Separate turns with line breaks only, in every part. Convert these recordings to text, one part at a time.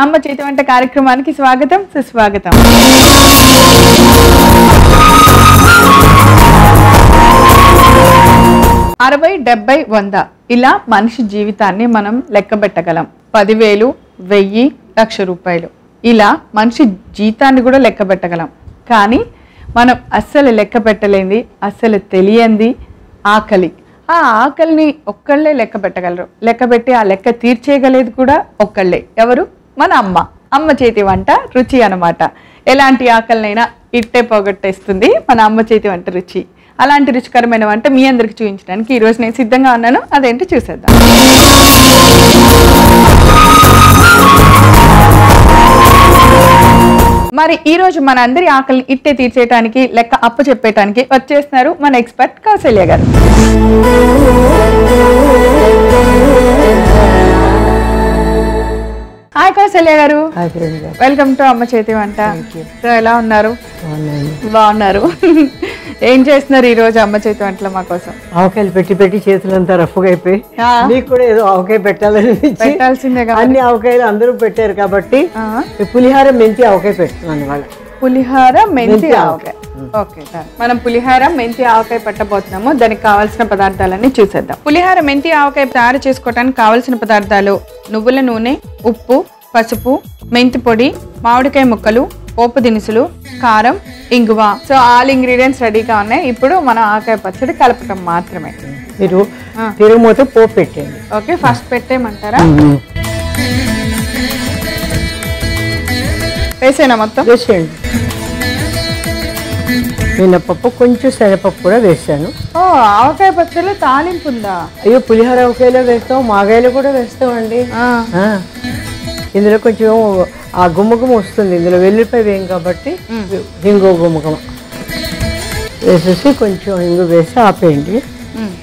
అమ్మ చేతి వంట కార్యక్రమానికి స్వాగతం సుస్వాగతం అరవై డెబ్బై వంద ఇలా మనిషి జీవితాన్ని మనం లెక్క పెట్టగలం పదివేలు వెయ్యి లక్ష రూపాయలు ఇలా మనిషి జీతాన్ని కూడా లెక్క పెట్టగలం కానీ మనం అస్సలు లెక్క పెట్టలేంది అస్సలు తెలియంది ఆకలి ఆ ఆకలిని ఒక్కళ్ళే లెక్క పెట్టగలరు లెక్క పెట్టి ఆ లెక్క తీర్చేయగలేదు కూడా ఒక్కళ్ళే ఎవరు మన అమ్మ అమ్మ చేతి వంట రుచి అన్నమాట ఎలాంటి ఆకలినైనా ఇట్టే పోగొట్టేస్తుంది మన అమ్మ చేతి వంట రుచి అలాంటి రుచికరమైన వంట మీ అందరికి చూపించడానికి ఈ రోజు నేను సిద్ధంగా ఉన్నాను అదేంటి చూసేద్దాం మరి ఈ రోజు మన అందరి ఆకలిని ఇట్టే తీర్చేయటానికి లెక్క అప్పు చెప్పేయటానికి వచ్చేస్తున్నారు మన ఎక్స్పర్ట్ కౌశల్య గారు హాయ్ కౌశల్య గారు
హాయ్ ఫ్రెండ్ గారు
వెల్కమ్ టు అమ్మ చేతి వంట సో ఎలా ఉన్నారు
బాగున్నాను
బాగున్నారు ఏం చేస్తున్నారు ఈ రోజు అమ్మ చేతి వంటలో మా కోసం
ఆవకాయలు పెట్టి పెట్టి చేతులంతా రఫ్గా అయిపోయి
ఆ.
మీకు కూడా ఏదో ఆవకాయ పెట్టాలనిపించి
పెట్టాల్సిందే కదా
అన్ని ఆవకాయలు అందరూ పెట్టారు కాబట్టి
ఆ,
ఈ పులిహార మెంతి ఆవకాయ పెడుతున్నాను ఇవాళ
పులిహార మెంతి
మెంతి
ఆవకాయ ఓకే done. మనం పులిహార మెంతి ఆవకాయ పెట్టబోతున్నాము దానికి కావాల్సిన పదార్థాలన్నీ చూసేద్దాం పులిహార మెంతి ఆవకాయ తయారు చేసుకోవడానికి కావాల్సిన పదార్థాలు నువ్వుల నూనె ఉప్పు పసుపు మెంతి పొడి మామిడికాయ ముక్కలు పోపు దినుసులు కారం ఇంగువ సో ఆల్ ఇంగ్రీడియంట్స్ రెడీగా ఉన్నాయి ఇప్పుడు మనం ఆవకాయ పచ్చడి కలపటం మాత్రమే
మీరు
ఆ.
తిరుగుమూత పోపు పెట్టండి
ఓకే ఫస్ట్ పెట్టేయమంటారా వేసేనా మొత్తం
వేసేయండి మినపప్పు కొంచెం శనగపప్పు కూడా వేసాను
ఓ ఆవకాయ పచ్చడిలో తాలింపు ఉందా
అయ్యో పులిహార ఆవకాయలో వేస్తాం మాగాయలు కూడా వేస్తామండి
ఆ,
ఆ. ఇందులో కొంచెం ఆ గుమ్మగుమ వస్తుంది ఇందులో వెల్లిపాయ వేయం కాబట్టి ఇంగో గుమ్మగుమ వేసేసి కొంచెం ఇంగు వేసి ఆపేయండి
ఉమ్.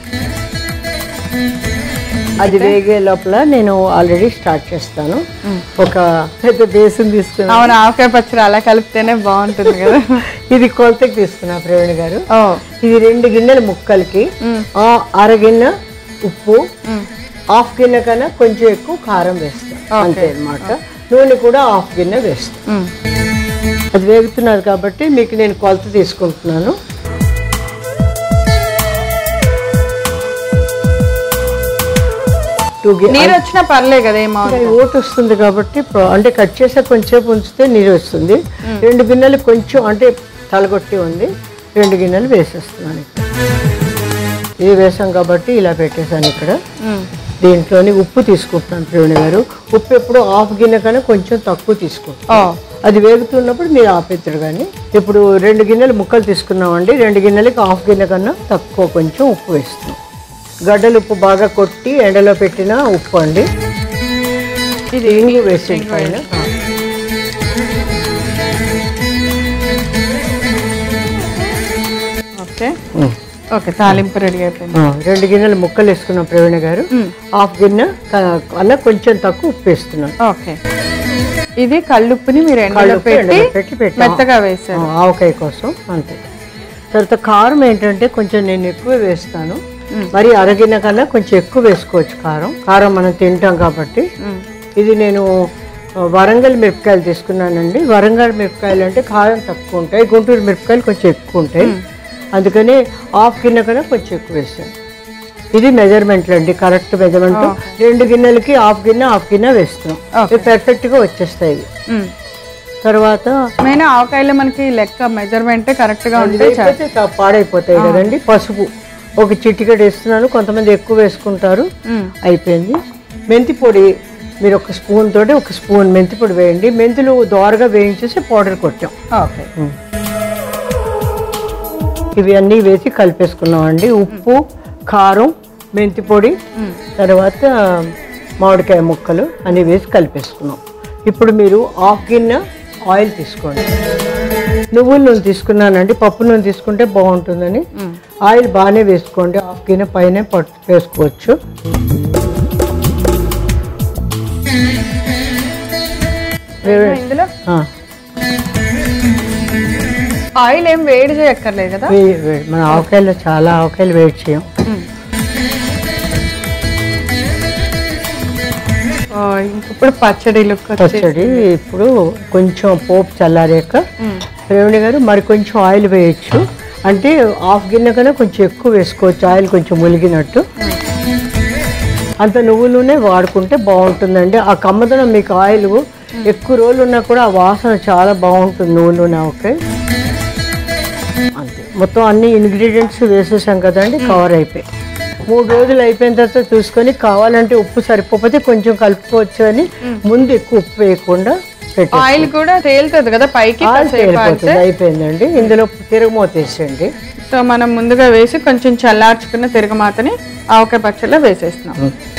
అది వేగే లోపల నేను ఆల్రెడీ స్టార్ట్ చేస్తాను ఒక పెద్ద బేసిన్ తీసుకున్నా
అవును ఆవకాయ పచ్చడి అలా కలిపితేనే బాగుంటుంది కదా
ఇది కొలతకి తీసుకున్నా ప్రవీణ్ గారు
ఓ
ఇది రెండు గిన్నెల ముక్కలకి
ఉమ్.
ఆ అరగిన్నె ఉప్పు
ఉమ్.
హాఫ్ గిన్నె కన్నా కొంచెం ఎక్కువ కారం వేస్తాం అంతే అన్నమాట నూనె కూడా హాఫ్ గిన్నె వేస్తాం
ఉమ్.
అది వేగుతున్నారు కాబట్టి మీకు నేను కొలత తీసుకుంటున్నాను టూ గి
నీరు వచ్చినా పర్లే కదా ఏమో
అది ఓటు వస్తుంది కాబట్టి ప్ర- అంటే కట్ చేసా కొంచెంసేపు ఉంచితే నీరు వస్తుంది రెండు గిన్నెలు కొంచెం అంటే తలగొట్టి ఉంది రెండు గిన్నెలు వేసేస్తున్నాను ఇక్కడ. ఇది వేసాం కాబట్టి ఇలా పెట్టేశాను ఇక్కడ
ఉమ్.
దీంట్లోని ఉప్పు తీసుకుంటున్నాను ప్రవీణ గారు ఉప్పు ఎప్పుడు హాఫ్ గిన్నె కన్నా కొంచెం తక్కువ తీసుకుంటాం
ఓ
అది వేగుతున్నప్పుడు మీరు ఆపేద్దరు కానీ ఇప్పుడు రెండు గిన్నెలు ముక్కలు తీసుకున్నామండి రెండు గిన్నెలకి హాఫ్ గిన్నె కన్నా తక్కువ కొంచెం ఉప్పు వేస్తున్నాం గడ్డలు ఉప్పు బాగా కొట్టి ఎండలో పెట్టిన ఉప్పు అండి ఇది ఇంగు వేసేది పైన
ఓకే ఓకే తాలింపు రెడీ అయిపోయింది
ఆ, రెండు గిన్నెలు ముక్కలు వేసుకున్నాం ప్రవీణ గారు
ఉమ్.
హాఫ్ గిన్నె క- అలా కొంచెం తక్కువ ఉప్పు వేస్తున్నాను
ఓకే ఇది కళ్ళుప్పుని మీరు ఎండలో
కళ్ళుప్పు
పెట్టి
ఎండలో పెట్టి పెట్టాం.
మెత్తగా వేసారు
ఆ, ఆవకాయ కోసం అంతే తర్వాత కారం ఏంటంటే కొంచెం నేను ఎక్కువ వేస్తాను మరి అరగిన కన్నా కొంచెం ఎక్కువ వేసుకోవచ్చు కారం కారం మనం తింటాం కాబట్టి
ఉమ్.
ఇది నేను ఆ, వరంగల్ మిరపకాయలు తీసుకున్నానండి వరంగల్ మిరపకాయలు అంటే కారం తక్కువ ఉంటాయి గుంటూరు మిరపకాయలు కొంచెం ఎక్కువ ఉంటాయి అందుకని హాఫ్ గిన్నె కన్నా కొంచెం ఎక్కువ వేసాను ఇది మెజర్మెంట్లు అండి కరెక్ట్ మెజర్మెంట్ రెండు గిన్నెలకి హాఫ్ గిన్నె హాఫ్ గిన్నె వేస్తాం
Okay.
ఇవి పర్ఫెక్ట్గా వచ్చేస్తాయి ఇవి
ఉమ్.
తర్వాత
మెయిన్ ఆవకాయలో మనకి లెక్క మెజర్మెంట్ కరెక్ట్ గా ఉంటే చాలు
లేకపోతే తా- పాడైపోతాయి కదండి పసుపు ఒక చిటికెట్ వేస్తున్నాను కొంతమంది ఎక్కువ వేసుకుంటారు
ఉమ్.
అయిపోయింది మెంతి పొడి మీరు ఒక స్పూన్ తోటి ఒక స్పూన్ మెంతి పొడి వేయండి మెంతులు దోరగా వేయించేసి పౌడర్ కొట్టాం
ఓకే
ఇవి అన్నీ వేసి కలిపేసుకున్నామండి ఉప్పు కారం మెంతి పొడి తర్వాత మామిడికాయ ముక్కలు అన్నీ వేసి కలిపేసుకున్నాం ఇప్పుడు మీరు హాఫ్ గిన్నె ఆయిల్ తీసుకోండి నువ్వుల నూనె తీసుకున్నానండి పప్పు నూనె తీసుకుంటే బాగుంటుందని ఆయిల్ బాగానే వేసుకోండి హాఫ్ గిన్నె పైన పట్టు వేసుకోవచ్చు
ఇందులో
ఆ,
ఆయిల్ ఏం వేడి చేయక్కర్లేదు కదా
వే- వే- మన ఆవకాయలో చాలా ఆవకాయలు వేడి చేయం
ఆ, ఇంక ఇప్పుడు పచ్చడి లుక్ వచ్చి
పచ్చడి ఇప్పుడు కొంచెం పోపు చల్లారాక రేవణి గారు మరి కొంచెం ఆయిల్ వేయచ్చు అంటే హాఫ్ గిన్నె కన్నా కొంచెం ఎక్కువ వేసుకోవచ్చు ఆయిల్ కొంచెం ములిగినట్టు అంత నువ్వు నూనె వాడుకుంటే బాగుంటుందండి ఆ కమ్మదనం మీకు ఆయిల్ ఎక్కువ రోజులు ఉన్నా కూడా ఆ వాసన చాలా బాగుంటుంది నువ్వు నూనె ఓకే అంతే మొత్తం అన్ని ఇంగ్రీడియంట్స్ వేసేసాం కదండి కవర్ అయిపోయి మూడు రోజులు అయిపోయిన తర్వాత చూసుకొని కావాలంటే ఉప్పు సరిపోతే కొంచెం కలుపుకోవచ్చు అని ముందు ఎక్కువ ఉప్పు వేయకుండా పెట్టి
ఆయిల్ కూడా తేలుతుంది కదా పైకి
ఆయిల్
కాసేపు అంటే
తేలిపోతుంది అయిపోయిందండి ఇందులో తిరగమూత వేసేయండి
సో మనం ముందుగా వేసి కొంచెం చల్లార్చుకున్న తిరగమాతని ఆవకాయ పచ్చడిలో వేసేస్తున్నాం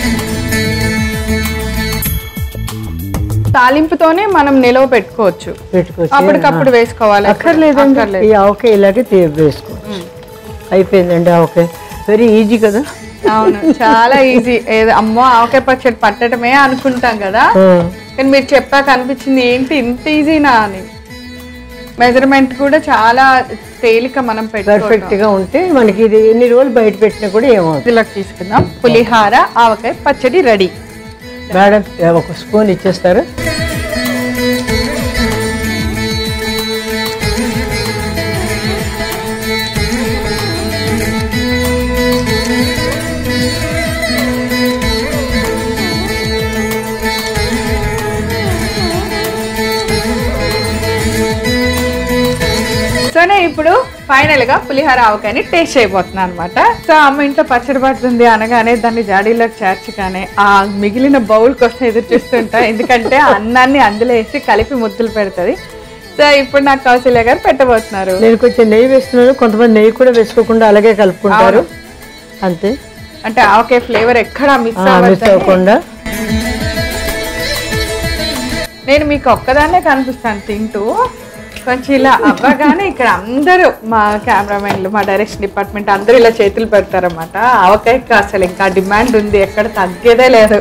తాలింపుతోనే మనం నిలవ పెట్టుకోవచ్చు
పెట్టుకోవచ్చు
అప్పటికప్పుడు వేసుకోవాలి
అక్కర్లేదండి
అక్కర్లేదు.
ఈ ఆవకాయ ఇలాగే తీ- వేసుకోవచ్చు అయిపోయిందండి ఆవకాయ వెరీ ఈజీ కదా
అవును చాలా ఈజీ ఏదో అమ్మో ఆవకాయ పచ్చడి పట్టడమే అనుకుంటాం కదా
ఆ,
కానీ మీరు చెప్పాక అనిపించింది ఏంటి ఇంత ఈజీనా అని మెజర్మెంట్ కూడా చాలా తేలిక మనం పెట్టుకోవడం
పర్ఫెక్ట్ గా ఉంటే మనకి ఇది ఎన్ని రోజులు బయట పెట్టినా కూడా ఏమవుతుంది
ఇందులోకి తీసుకుందాం పులిహార ఆవకాయ పచ్చడి రెడీ
మేడం ఒక స్పూన్ ఇచ్చేస్తారు
సరే ఇప్పుడు ఫైనల్ గా పులిహార ఆవకాయని టేస్ట్ చేయబోతున్నాను అనమాట సో అమ్మ ఇంట్లో పచ్చడి పడుతుంది అనగానే దాన్ని జాడీలోకి చేర్చగానే ఆ మిగిలిన బౌల్ కోసం ఎదురు చూస్తుంటా ఎందుకంటే ఆ అన్నాన్ని అందులో వేసి కలిపి ముద్దులు పెడుతుంది సో ఇప్పుడు నాకు కౌశల్య గారు పెట్టబోతున్నారు
నేను కొంచెం నెయ్యి వేస్తున్నాను కొంతమంది నెయ్యి కూడా వేసుకోకుండా అలాగే కలుపుకుంటారు అంతే
అంటే ఆవకాయ ఫ్లేవర్ ఎక్కడా మిస్
మిస్
అవ్వద్దని
అవ్వకుండా
నేను మీకు ఒక్కదాన్నే కనిపిస్తాను తింటూ కొంచెం ఇలా అవ్వగానే ఇక్కడ అందరూ మా కెమెరామెన్లు మా డైరెక్షన్ డిపార్ట్మెంట్ అందరూ ఇలా చేతులు పెడతారన్నమాట ఆవకాయకి అసలు ఇంకా డిమాండ్ ఉంది ఎక్కడ తగ్గేదే లేదు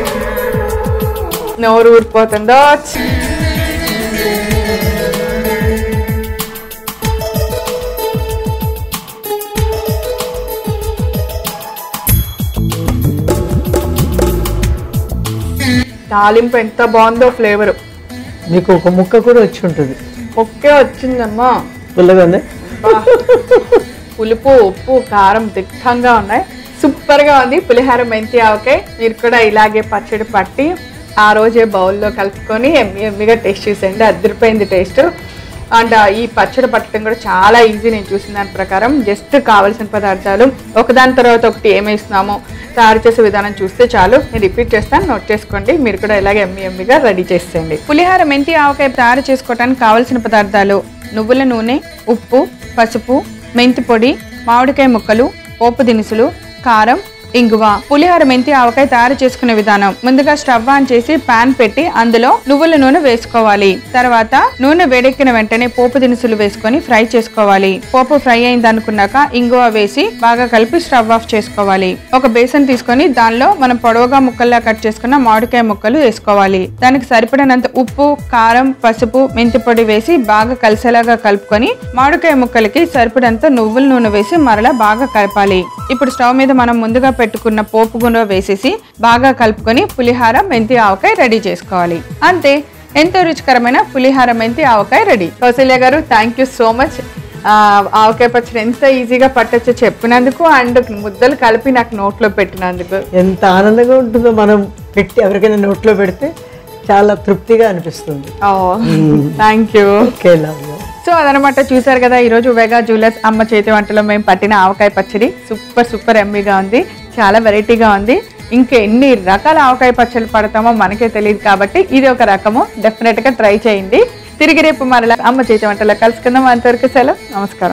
నోరు ఊరిపోతుందో తాలింపు ఎంత బాగుందో ఫ్లేవర్
మీకు ఒక ముక్క కూడా వచ్చి ఉంటుంది
ఒకే వచ్చిందమ్మా
పుల్లగా ఉంది
అబ్బా. పులుపు ఉప్పు కారం దిట్టంగా ఉన్నాయి సూపర్ గా ఉంది పులిహార మెంతి ఆవకాయ మీరు కూడా ఇలాగే పచ్చడి పట్టి ఆ రోజే బౌల్లో కలుపుకొని ఎమ్మి ఎమ్మిగా టేస్ట్ చూసేయండి అదిరిపోయింది టేస్ట్ అండ్ ఈ పచ్చడి పట్టడం కూడా చాలా ఈజీ నేను చూసిన దాని ప్రకారం జస్ట్ కావాల్సిన పదార్థాలు ఒకదాని తర్వాత ఒకటి ఏమేస్తున్నామో తయారు చేసే విధానం చూస్తే చాలు నేను రిపీట్ చేస్తాను నోట్ చేసుకోండి మీరు కూడా ఇలాగే ఎమ్మి ఎమ్మిగా రెడీ చేసేయండి పులిహార మెంతి ఆవకాయ తయారు చేసుకోవడానికి కావాల్సిన పదార్థాలు నువ్వుల నూనె ఉప్పు పసుపు మెంతి పొడి మామిడికాయ ముక్కలు పోపు దినుసులు కారం ఇంగువ పులిహోర మెంతి ఆవకాయ తయారు చేసుకునే విధానం ముందుగా స్టవ్ ఆన్ చేసి పాన్ పెట్టి అందులో నువ్వుల నూనె వేసుకోవాలి తర్వాత నూనె వేడెక్కిన వెంటనే పోపు దినుసులు వేసుకొని ఫ్రై చేసుకోవాలి పోపు ఫ్రై అయింది అనుకున్నాక ఇంగువ వేసి బాగా కలిపి స్టవ్ ఆఫ్ చేసుకోవాలి ఒక బేసన్ తీసుకొని దానిలో మనం పొడవుగా ముక్కల్లా కట్ చేసుకున్న మామిడికాయ ముక్కలు వేసుకోవాలి దానికి సరిపడినంత ఉప్పు కారం పసుపు మెంతి పొడి వేసి బాగా కలిసేలాగా కలుపుకొని మామిడికాయ ముక్కలకి సరిపడంత నువ్వుల నూనె వేసి మరలా బాగా కలపాలి ఇప్పుడు స్టవ్ మీద మనం ముందుగా పెట్టుకున్న పోపు గుండ వేసేసి బాగా కలుపుకొని పులిహార మెంతి ఆవకాయ రెడీ చేసుకోవాలి అంతే ఎంతో రుచికరమైన పులిహార మెంతి ఆవకాయ రెడీ కౌశల్య గారు thank you so much avakaya పచ్చడి ఎంత ఈజీగా పట్టొచ్చో చెప్పినందుకు అండ్ ముద్దలు కలిపి నాకు నోట్లో పెట్టినందుకు
ఎంత ఆనందంగా ఉంటుందో మనం పెట్టి ఎవరికైనా నోట్లో పెడితే చాలా తృప్తిగా అనిపిస్తుంది
thank you
okay love you
so అదనమాట చూసారు కదా ఈరోజు వెగా జ్యువెలర్స్ అమ్మ చేతి వంటలో మేము పట్టిన ఆవకాయ పచ్చడి సూపర్ సూపర్ ఎమ్మీగా ఉంది చాలా వెరైటీగా ఉంది ఇంకా ఎన్ని రకాల ఆవకాయ పచ్చళ్ళు పడతామో మనకే తెలియదు కాబట్టి ఇది ఒక రకము డెఫినెట్గా ట్రై చేయండి తిరిగి రేపు మరలా అమ్మ చేతి వంటలో కలుసుకుందాం అంతవరకు సెలవు నమస్కారం